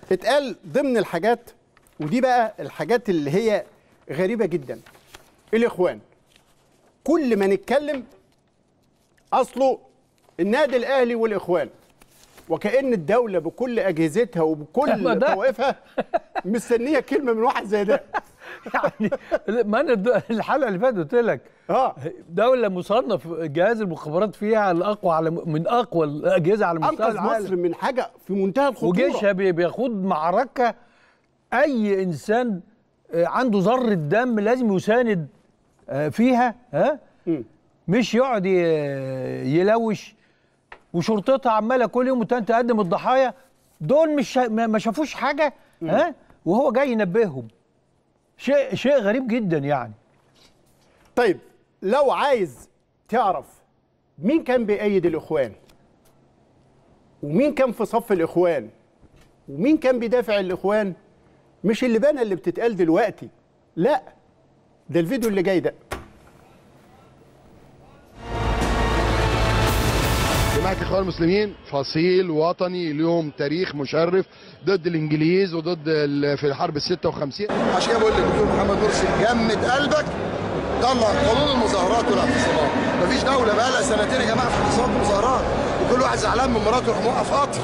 اتقال ضمن الحاجات ودي بقى الحاجات اللي هي غريبه جدا الاخوان كل ما نتكلم اصله النادي الاهلي والاخوان وكأن الدولة بكل أجهزتها ما وبكل ده- طوائفها مستنية كلمة من واحد زي ده يعني ما انا الد- الحلقه اللي فاتت قلت لك اه دوله مصنف جهاز المخابرات فيها الاقوى على من اقوى الاجهزه على مستوى أنقذ العالم مصر من حاجة في منتهى الخطورة وجيشها بي- بيخوض معركه اي انسان آه، عنده ذره دم لازم يساند آه، فيها ها مم. مش يقعد ي- يلوش وشرطتها عماله كل يوم والتاني تقدم الضحايا دول مش شا- ما ما شافوش حاجه ها وهو جاي ينبههم شيء شيء غريب جدا يعني طيب لو عايز تعرف مين كان بيأيد الإخوان ومين كان في صف الإخوان ومين كان بيدافع الإخوان مش اللي بان اللي بتتقال دلوقتي لا ده الفيديو اللي جاي ده جماعة الإخوان المسلمين فصيل وطني ليهم تاريخ مشرف ضد الإنجليز وضد ال- في الحرب ال 56 عشان كده بقول للدكتور محمد مرسي جمد قلبك طلع قانون المظاهرات والاعتصامات مفيش دوله بقى لها سنتين يا جماعه في اعتصامات ومظاهرات وكل واحد زعلان من مراته يروح موقف قطر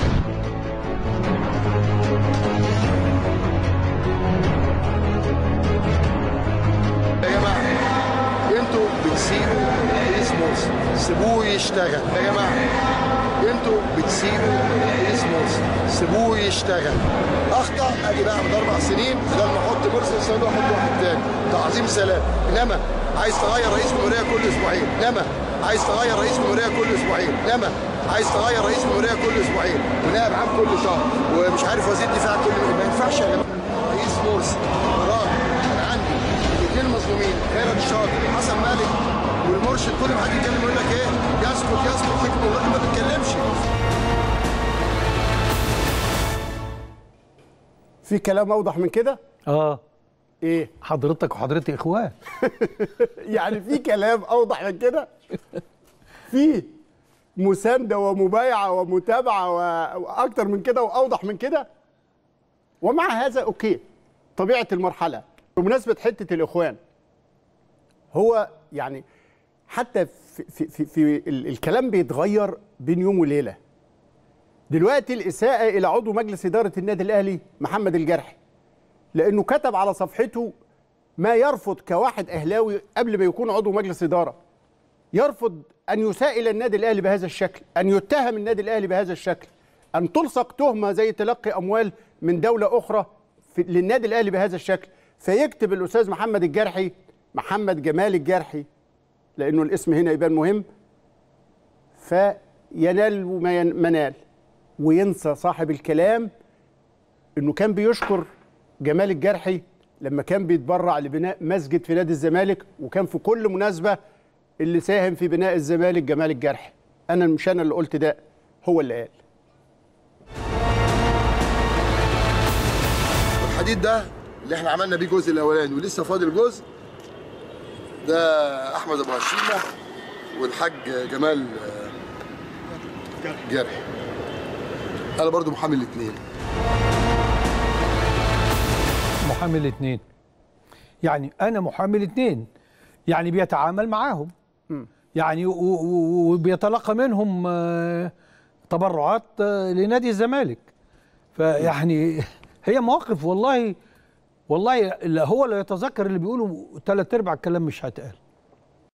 يا جماعه انتوا بتسيبوا رئيس مرسي سيبوه يشتغل يا جماعه انتوا بتسيبوا رئيس مرسي سيبوه يشتغل اخطا ادي بقى من اربع سنين بدل ما احط مرسي اسود احط واحد تاني تعظيم سلام انما عايز تغير رئيس جمهوريه كل اسبوعين انما عايز تغير رئيس جمهوريه كل اسبوعين انما عايز تغير رئيس جمهوريه كل اسبوعين ونائب عام كل شهر ومش عارف وزير دفاع كل ما ينفعش يا جماعه رئيس مرسي راجل انا عندي الاثنين مظلومين خيرت الشاطر حسن مالك والمرشد كل ما حد يتكلم يقول لك ايه يسكت يسكت حكم والراجل ما بيتكلمش في كلام أوضح من كده اه إيه حضرتك وحضرتي اخوان يعني في كلام أوضح من كده في مساندة ومبايعة ومتابعة و- وأكتر من كده وأوضح من كده ومع هذا أوكي طبيعة المرحلة بمناسبة حتة الإخوان هو يعني حتى في, في, في, في ال- الكلام بيتغير بين يوم وليلة دلوقتي الإساءة إلى عضو مجلس إدارة النادي الأهلي محمد الجرحي لأنه كتب على صفحته ما يرفض كواحد أهلاوي قبل ما يكون عضو مجلس إدارة يرفض أن يساء إلى النادي الأهلي بهذا الشكل أن يتهم النادي الأهلي بهذا الشكل أن تلصق تهمة زي تلقي أموال من دولة أخرى في للنادي الأهلي بهذا الشكل فيكتب الأستاذ محمد الجرحي محمد جمال الجرحي لأنه الاسم هنا يبان مهم فينال ما ين- منال وينسى صاحب الكلام انه كان بيشكر جمال الجرحي لما كان بيتبرع لبناء مسجد في نادي الزمالك وكان في كل مناسبه اللي ساهم في بناء الزمالك جمال الجرحي انا مش انا اللي قلت ده هو اللي قال الحديد ده اللي احنا عملنا بيه الجزء الاولاني ولسه فاضل جزء ده احمد ابو هشيمه والحاج جمال آه، جرحي انا برضو محامي الاثنين محامي الاثنين يعني انا محامي الاثنين يعني بيتعامل معاهم يعني و- و- وبيتلقى منهم آه، تبرعات آه، لنادي الزمالك فيعني هي مواقف والله والله لا هو لا يتذكر اللي بيقوله ثلاث ارباع الكلام مش هيتقال